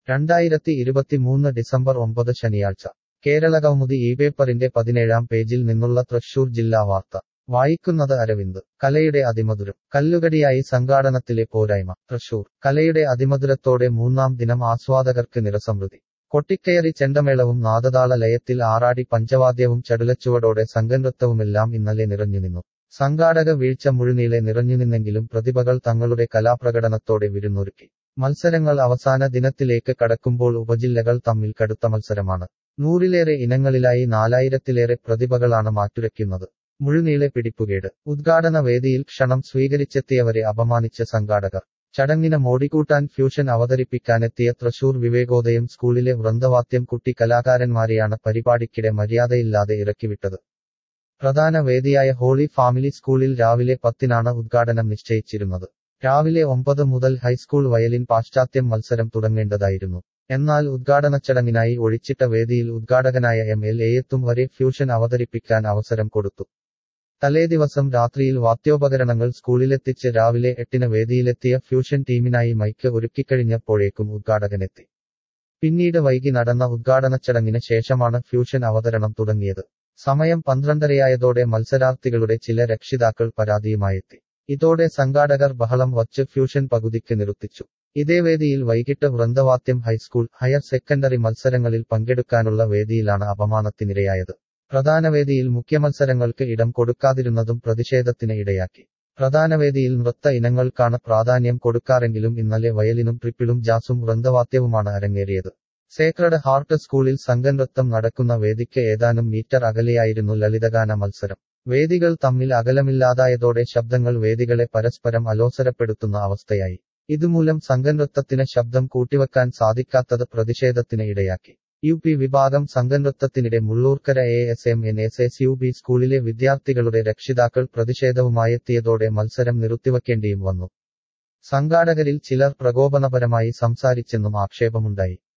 രണ്ടായിരത്തി ഇരുപത്തിമൂന്ന് ഡിസംബർ ഒമ്പത് ശനിയാഴ്ച കേരളകൗമുദി ഈ പേപ്പറിന്റെ പതിനേഴാം പേജിൽ നിന്നുള്ള തൃശൂർ ജില്ലാ വാർത്ത വായിക്കുന്നത് അരവിന്ദ് കലയുടെ അതിമധുരം കല്ലുകടിയായി സംഘാടനത്തിലെ പോരായ്മ തൃശൂർ കലയുടെ അതിമധുരത്തോടെ മൂന്നാം ദിനം ആസ്വാദകർക്ക് നിറസമൃദ്ധി കൊട്ടിക്കയറി ചെണ്ടമേളവും നാദതാള ലയത്തിൽ ആറാടി പഞ്ചവാദ്യവും ചടുലച്ചുവടോടെ സംഘനൃത്തവുമെല്ലാം ഇന്നലെ നിറഞ്ഞുനിന്നു സംഘാടക വീഴ്ച മുഴുനീളെ നിറഞ്ഞുനിന്നെങ്കിലും പ്രതിഭകൾ തങ്ങളുടെ കലാപ്രകടനത്തോടെ വിരുന്നൊരുക്കി മത്സരങ്ങൾ അവസാന ദിനത്തിലേക്ക് കടക്കുമ്പോൾ ഉപജില്ലകൾ തമ്മിൽ കടുത്ത മത്സരമാണ് നൂറിലേറെ ഇനങ്ങളിലായി നാലായിരത്തിലേറെ പ്രതിഭകളാണ് മാറ്റുരയ്ക്കുന്നത് മുഴുനീളെ പിടിപ്പുകേട് ഉദ്ഘാടന വേദിയിൽ ക്ഷണം സ്വീകരിച്ചെത്തിയവരെ അപമാനിച്ച സംഘാടകർ ചടങ്ങിന് മോടിക്കൂട്ടാൻ ഫ്യൂഷൻ അവതരിപ്പിക്കാനെത്തിയ തൃശൂർ വിവേകോദയം സ്കൂളിലെ വൃന്ദവാദ്യം കുട്ടി കലാകാരന്മാരെയാണ് പരിപാടിക്കിടെ മര്യാദയില്ലാതെ ഇറക്കിവിട്ടത് പ്രധാന വേദിയായ ഹോളി ഫാമിലി സ്കൂളിൽ രാവിലെ പത്തിനാണ് ഉദ്ഘാടനം നിശ്ചയിച്ചിരുന്നത് രാവിലെ ഒമ്പത് മുതൽ ഹൈസ്കൂൾ വയലിൻ പാശ്ചാത്യം മത്സരം തുടങ്ങേണ്ടതായിരുന്നു എന്നാൽ ഉദ്ഘാടന ചടങ്ങിനായി ഒഴിച്ചിട്ട വേദിയിൽ ഉദ്ഘാടകനായ എം എൽ എയെത്തും വരെ ഫ്യൂഷൻ അവതരിപ്പിക്കാൻ അവസരം കൊടുത്തു തലേദിവസം രാത്രിയിൽ വാദ്യോപകരണങ്ങൾ സ്കൂളിലെത്തിച്ച് രാവിലെ എട്ടിന് വേദിയിലെത്തിയ ഫ്യൂഷൻ ടീമിനായി മൈക്ക് ഒരുക്കിക്കഴിഞ്ഞപ്പോഴേക്കും ഉദ്ഘാടകനെത്തി പിന്നീട് വൈകി നടന്ന ഉദ്ഘാടന ചടങ്ങിന് ശേഷമാണ് ഫ്യൂഷൻ അവതരണം തുടങ്ങിയത് സമയം പന്ത്രണ്ടരയായതോടെ മത്സരാർത്ഥികളുടെ ചില രക്ഷിതാക്കൾ പരാതിയുമായെത്തി ഇതോടെ സംഘാടകർ ബഹളം വച്ച് ഫ്യൂഷൻ പകുതിക്ക് നിർത്തിച്ചു ഇതേ വേദിയിൽ വൈകിട്ട് വൃന്ദവാദ്യം ഹൈസ്കൂൾ ഹയർ സെക്കൻഡറി മത്സരങ്ങളിൽ പങ്കെടുക്കാനുള്ള വേദിയിലാണ് അപമാനത്തിനിരയായത് പ്രധാന വേദിയിൽ മുഖ്യമത്സരങ്ങൾക്ക് ഇടം കൊടുക്കാതിരുന്നതും പ്രതിഷേധത്തിന് ഇടയാക്കി പ്രധാന വേദിയിൽ നൃത്ത ഇനങ്ങൾക്കാണ് പ്രാധാന്യം കൊടുക്കാറെങ്കിലും ഇന്നലെ വയലിനും ട്രിപ്പിളും ജാസും വൃന്ദവാദ്യവുമാണ് അരങ്ങേറിയത് സേക്രഡ് ഹാർട്ട് സ്കൂളിൽ സംഘനൃത്തം നടക്കുന്ന വേദിക്ക് ഏതാനും മീറ്റർ അകലെയായിരുന്നു ലളിതഗാന മത്സരം വേദികൾ തമ്മിൽ അകലമില്ലാതായതോടെ ശബ്ദങ്ങൾ വേദികളെ പരസ്പരം അലോസരപ്പെടുത്തുന്ന അവസ്ഥയായി ഇതുമൂലം സംഘനൃത്തത്തിന് ശബ്ദം കൂട്ടിവെക്കാൻ സാധിക്കാത്തത് പ്രതിഷേധത്തിന് ഇടയാക്കി യു പി വിഭാഗം സംഘനൃത്തത്തിനിടെ Mulloorkara A S M N S S U B സ്കൂളിലെ വിദ്യാർത്ഥികളുടെ രക്ഷിതാക്കൾ പ്രതിഷേധവുമായെത്തിയതോടെ മത്സരം നിർത്തിവെക്കേണ്ടിയും വന്നു സംഘാടകരിൽ ചിലർ പ്രകോപനപരമായി സംസാരിച്ചെന്നും ആക്ഷേപമുണ്ടായി